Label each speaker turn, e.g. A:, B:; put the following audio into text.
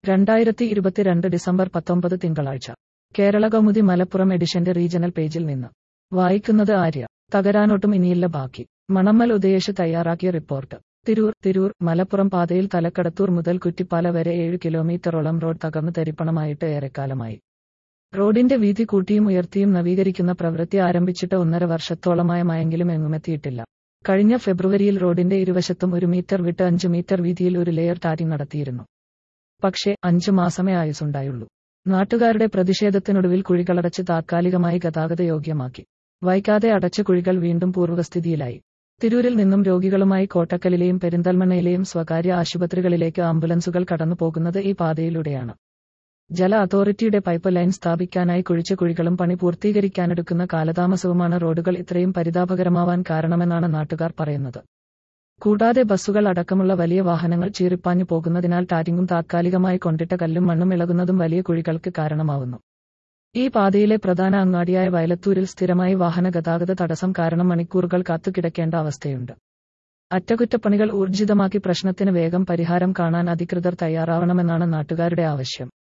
A: രണ്ടായിരത്തി ഇരുപത്തിരണ്ട് ഡിസംബർ പത്തൊമ്പത് തിങ്കളാഴ്ച കേരള കൗമുദി മലപ്പുറം എഡിഷന്റെ റീജണൽ പേജിൽ നിന്ന് വായിക്കുന്നത് ആര്യ തകരാനൊട്ടും ഇനിയില്ല ബാക്കി മണമ്മൽ ഉദയേഷ് തയ്യാറാക്കിയ റിപ്പോർട്ട് തിരൂർ തിരൂർ മലപ്പുറം പാതയിൽ തലക്കടത്തൂർ മുതൽ കുറ്റിപ്പാല വരെ ഏഴ് കിലോമീറ്ററോളം റോഡ് തകർന്ന് തരിപ്പണമായിട്ട് ഏറെക്കാലമായി റോഡിന്റെ വീതി കൂട്ടിയും ഉയർത്തിയും നവീകരിക്കുന്ന പ്രവൃത്തി ആരംഭിച്ചിട്ട് ഒന്നര വർഷത്തോളമായമായെങ്കിലും എങ്ങുമെത്തിയിട്ടില്ല കഴിഞ്ഞ ഫെബ്രുവരിയിൽ റോഡിന്റെ ഇരുവശത്തും ഒരു മീറ്റർ വിട്ട് അഞ്ച് മീറ്റർ വീതിയിൽ ഒരു ലെയർ ടാറ്റിംഗ് നടത്തിയിരുന്നു പക്ഷേ അഞ്ചു മാസമേ ആയുസുണ്ടായുള്ളൂ നാട്ടുകാരുടെ പ്രതിഷേധത്തിനൊടുവിൽ കുഴികളടച്ച് താത്കാലികമായി ഗതാഗത യോഗ്യമാക്കി വൈകാതെ അടച്ച കുഴികൾ വീണ്ടും പൂർവ്വസ്ഥിതിയിലായി തിരൂരിൽ നിന്നും രോഗികളുമായി കോട്ടക്കലിലെയും പെരിന്തൽമണ്ണയിലെയും സ്വകാര്യ ആശുപത്രികളിലേക്ക് ആംബുലൻസുകൾ കടന്നു പോകുന്നത് ഈ പാതയിലൂടെയാണ് ജല അതോറിറ്റിയുടെ പൈപ്പ് ലൈൻ സ്ഥാപിക്കാനായി കുഴിച്ച കുഴികളും പണി പൂർത്തീകരിക്കാനെടുക്കുന്ന കാലതാമസവുമാണ് റോഡുകൾ ഇത്രയും പരിതാപകരമാവാൻ കാരണമെന്നാണ് നാട്ടുകാർ പറയുന്നത് കൂടാതെ ബസ്സുകൾ അടക്കമുള്ള വലിയ വാഹനങ്ങൾ ചീറിപ്പാഞ്ഞു പോകുന്നതിനാൽ ടാറ്റിങ്ങും താത്കാലികമായി കൊണ്ടിട്ട കല്ലും മണ്ണും ഇളകുന്നതും വലിയ കുഴികൾക്ക് കാരണമാവുന്നു ഈ പാതയിലെ പ്രധാന അങ്ങാടിയായ വയലത്തൂരിൽ സ്ഥിരമായി വാഹന ഗതാഗത തടസ്സം കാരണം മണിക്കൂറുകൾ കാത്തുകിടക്കേണ്ട അവസ്ഥയുണ്ട് അറ്റകുറ്റപ്പണികൾ ഊർജിതമാക്കി പ്രശ്നത്തിന് വേഗം പരിഹാരം കാണാൻ അധികൃതർ തയ്യാറാവണമെന്നാണ് നാട്ടുകാരുടെ ആവശ്യം